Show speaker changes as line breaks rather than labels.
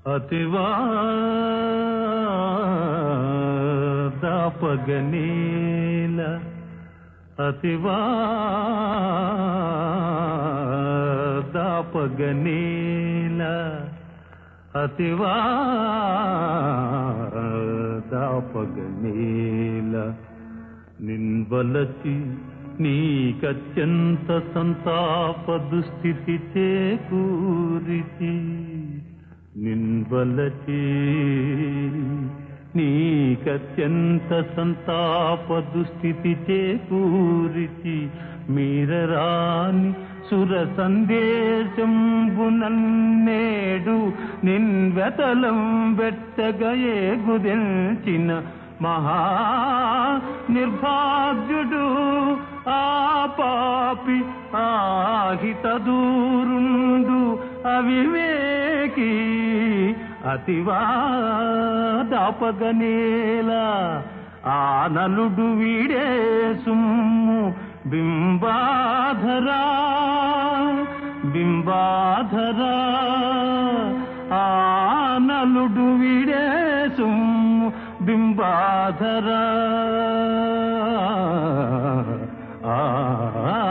అతివా దాపగనీల అతివా దాపగనీల అతివా దాపగనీల నిన్వలచి నీకత్యంత సంతాప దుస్థితి చేకూరితి నిన్వలచి నీకత్యంత సంతాప దుస్థితి చేకూరితి మీరరాని సుర సందేశంబునన్నేడు నిన్వెతలం వెట్టగయే గుదించిన మహా నిర్భాగ్యుడు ఆ పాపి ఆహిత దూరుండు అవివేకి అతివా దాపగనేలా ఆ నలుడు వీడే సుమ్ము బింబాధరా బింబాధరా ఆ నలుడు వీడే సుమ్ము బింబాధరా ఆ